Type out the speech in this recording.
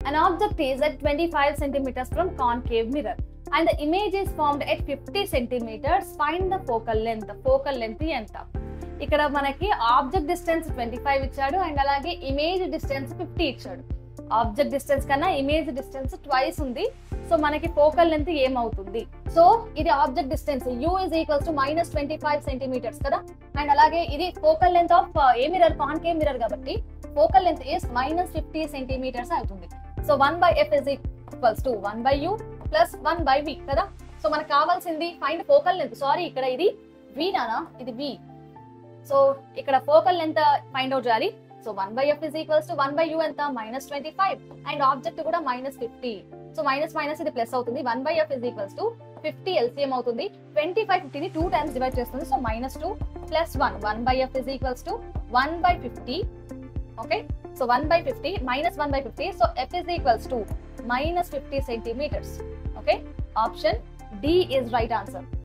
An object is at 25 centimeters from concave mirror and the image is formed at 50 centimeters. Find the focal length. Focal length ఎంత ఇక్కడ మనకి object distance twenty five ఇచ్చాడు and అలాగే image distance fifty ఇచ్చాడు object distance కన్నా image distance twice ఉంది so మనకి focal length ఏమవుతుంది సో ఇది object distance u is equals to minus twenty five centimetres కదా అండ్ అలాగే ఇది focal length of a mirror concave mirror కాబట్టి focal length is minus fifty centimetres అవుతుంది so one by f is equals to one by u plus one by v కదా so మనకు కావాల్సింది find focal length sorry ఇక్కడ ఇది v నానా ఇది v so ఇక్కడ ఫోకల్ లెంత్ ఫైండ్ అవుట్ చేయాలి so one by f is equals to one by u ఎంత minus twenty five and object కూడా minus fifty so minus minus ఇది plus అవుతుంది one by f is equals to fifty LCM అవుతుంది twenty five ఫిఫ్టీని two times divide చేస్తుంది so minus two plus one one by f is equals to one by fifty okay so one by fifty minus one by fifty so f is equals to minus fifty centimetres okay option D is right answer